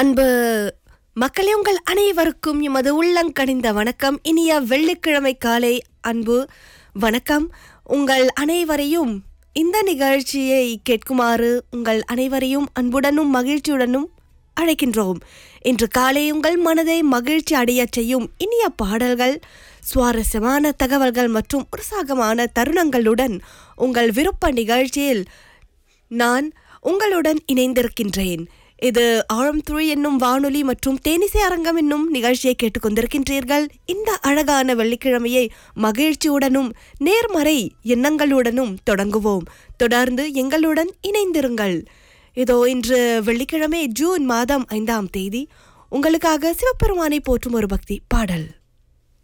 அன்பு மக்களே உங்கள் அனைவருக்கும் எமது உள்ளங்கனிந்த வணக்கம் இனிய வெள்ளிக்கிழமை காலை அன்பு வணக்கம் உங்கள் அனைவரையும் இந்த நிகழ்ச்சியை கேட்குமாறு உங்கள் அனைவரையும் அன்புடனும் மகிழ்ச்சியுடனும் அழைக்கின்றோம் இன்று காலை உங்கள் மனதை மகிழ்ச்சி அடையச் செய்யும் இனிய பாடல்கள் சுவாரஸ்யமான தகவல்கள் மற்றும் உற்சாகமான தருணங்களுடன் உங்கள் விருப்ப நிகழ்ச்சியில் நான் உங்களுடன் இணைந்திருக்கின்றேன் இது ஆழம் துறை என்னும் வானொலி மற்றும் தேனிசை அரங்கம் என்னும் நிகழ்ச்சியை கேட்டுக்கொண்டிருக்கின்றீர்கள் இந்த அழகான வெள்ளிக்கிழமையை மகிழ்ச்சியுடனும் நேர்மறை எண்ணங்களுடனும் தொடங்குவோம் தொடர்ந்து எங்களுடன் இணைந்திருங்கள் இதோ இன்று வெள்ளிக்கிழமை ஜூன் மாதம் ஐந்தாம் தேதி உங்களுக்காக சிவபெருமானை போற்றும் ஒரு பக்தி பாடல்